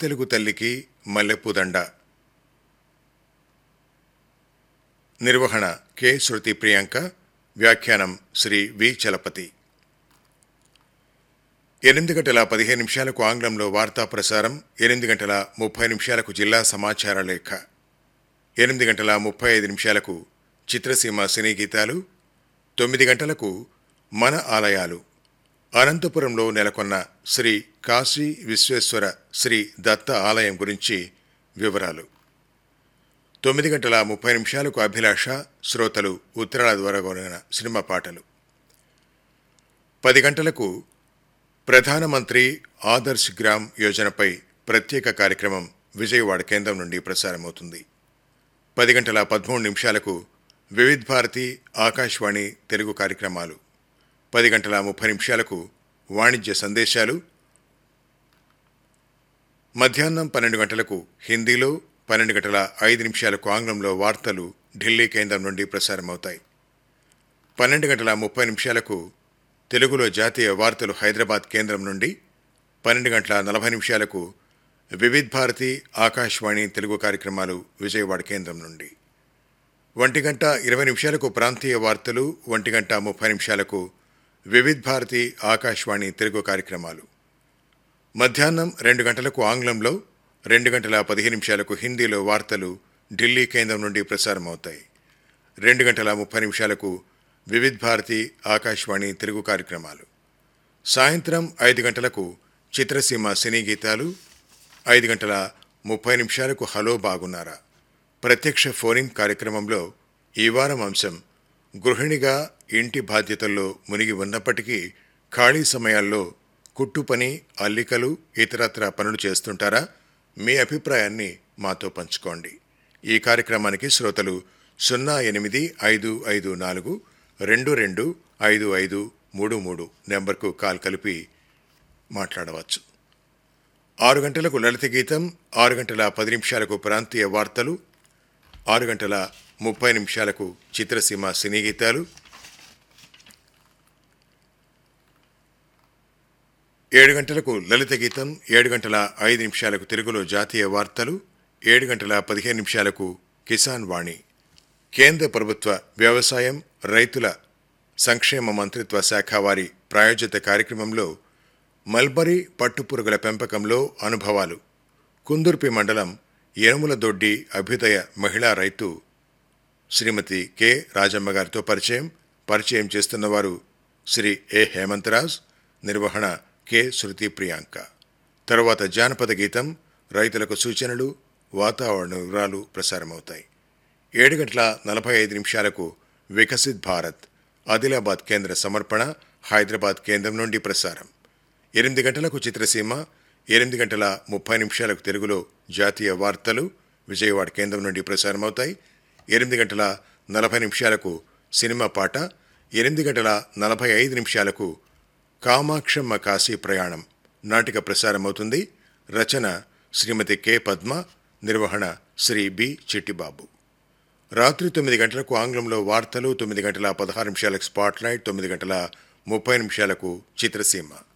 తెలుగు తల్లికి మల్లెపూదండ నిర్వహణ కె శృతి ప్రియాంక వ్యాఖ్యానం శ్రీ వి చలపతి ఎనిమిది గంటల పదిహేను నిమిషాలకు ఆంగ్లంలో వార్తా ప్రసారం ఎనిమిది గంటల ముప్పై నిమిషాలకు జిల్లా సమాచార లేఖ ఎనిమిది గంటల ముప్పై ఐదు నిమిషాలకు చిత్రసీమ సినీ గీతాలు తొమ్మిది గంటలకు మన ఆలయాలు అనంతపురంలో నెలకొన్న శ్రీ కాశీ విశ్వేశ్వర శ్రీ దత్త ఆలయం గురించి వివరాలు తొమ్మిది గంటల ముప్పై నిమిషాలకు అభిలాష శ్రోతలు ఉత్తరాల ద్వారా కొనిన సినిమా పాటలు పది గంటలకు ప్రధానమంత్రి ఆదర్శ్ గ్రామ్ యోజనపై ప్రత్యేక కార్యక్రమం విజయవాడ కేంద్రం నుండి ప్రసారమవుతుంది పది గంటల పదమూడు నిమిషాలకు వివిధ్ భారతి ఆకాశవాణి తెలుగు కార్యక్రమాలు పది గంటల ముప్పై నిమిషాలకు వాణిజ్య సందేశాలు మధ్యాహ్నం పన్నెండు గంటలకు హిందీలో పన్నెండు గంటల ఐదు నిమిషాలకు ఆంగ్లంలో వార్తలు ఢిల్లీ కేంద్రం నుండి ప్రసారమవుతాయి పన్నెండు గంటల ముప్పై నిమిషాలకు తెలుగులో జాతీయ వార్తలు హైదరాబాద్ కేంద్రం నుండి పన్నెండు గంటల నలభై నిమిషాలకు వివిధ్ భారతి ఆకాశవాణి తెలుగు కార్యక్రమాలు విజయవాడ కేంద్రం నుండి ఒంటి గంట ఇరవై నిమిషాలకు ప్రాంతీయ వార్తలు ఒంటి గంట ముప్పై నిమిషాలకు వివిధ్ భారతి ఆకాశవాణి తెలుగు కార్యక్రమాలు మధ్యాహ్నం రెండు గంటలకు ఆంగ్లంలో రెండు గంటల పదిహేను నిమిషాలకు హిందీలో వార్తలు ఢిల్లీ కేంద్రం నుండి ప్రసారమవుతాయి రెండు గంటల ముప్పై నిమిషాలకు వివిధ్ భారతి ఆకాశవాణి తెలుగు కార్యక్రమాలు సాయంత్రం ఐదు గంటలకు చిత్రసీమ సినీ గీతాలు ఐదు గంటల ముప్పై నిమిషాలకు హలో బాగున్నారా ప్రత్యక్ష ఫోనింగ్ కార్యక్రమంలో ఈ వారం అంశం గృహిణిగా ఇంటి బాధ్యతల్లో మునిగి ఉన్నప్పటికీ ఖాళీ సమయాల్లో కుట్టు పని అల్లికలు ఇతరత్ర పనులు చేస్తుంటారా మీ అభిప్రాయాన్ని మాతో పంచుకోండి ఈ కార్యక్రమానికి శ్రోతలు సున్నా ఎనిమిది ఐదు ఐదు నాలుగు రెండు రెండు ఐదు ఐదు మూడు మూడు నెంబర్కు కాల్ కలిపి మాట్లాడవచ్చు ఆరు గంటలకు లలిత గీతం ఆరు గంటల పది నిమిషాలకు ప్రాంతీయ వార్తలు ఆరు గంటల ముప్పై నిమిషాలకు చిత్రసీమ సినీ గీతాలు ఏడు గంటలకు లలిత గీతం ఏడు గంటల ఐదు నిమిషాలకు తెలుగులో జాతీయ వార్తలు ఏడు గంటల పదిహేను నిమిషాలకు కిసాన్ వాణి కేంద్ర ప్రభుత్వ వ్యవసాయం రైతుల సంక్షేమ మంత్రిత్వ శాఖ వారి ప్రాయోజిత కార్యక్రమంలో మల్బరీ పట్టుపురుగుల పెంపకంలో అనుభవాలు కుందుర్పి మండలం యనుముల దొడ్డి అభ్యుదయ మహిళా రైతు శ్రీమతి కె రాజమ్మ గారితో పరిచయం పరిచయం చేస్తున్నవారు శ్రీ ఏ హేమంతరాజ్ నిర్వహణ కె శృతి ప్రియాంక తరువాత జానపద గీతం రైతులకు సూచనలు వాతావరణ వివరాలు ప్రసారమవుతాయి ఏడు గంటల నలభై ఐదు నిమిషాలకు వికసిత్ భారత్ ఆదిలాబాద్ కేంద్ర సమర్పణ హైదరాబాద్ కేంద్రం నుండి ప్రసారం ఎనిమిది గంటలకు చిత్రసీమ ఎనిమిది గంటల ముప్పై నిమిషాలకు తెలుగులో జాతీయ వార్తలు విజయవాడ కేంద్రం నుండి ప్రసారమవుతాయి ఎనిమిది గంటల నలభై నిమిషాలకు సినిమా పాట ఎనిమిది గంటల నలభై ఐదు నిమిషాలకు కామాక్షమ్మ కాశీ ప్రయాణం నాటిక ప్రసారమవుతుంది రచన శ్రీమతి కె పద్మ నిర్వహణ శ్రీ బి చిట్టిబాబు రాత్రి తొమ్మిది గంటలకు ఆంగ్లంలో వార్తలు తొమ్మిది గంటల పదహారు నిమిషాలకు స్పాట్లైట్ తొమ్మిది గంటల ముప్పై నిమిషాలకు చిత్రసీమ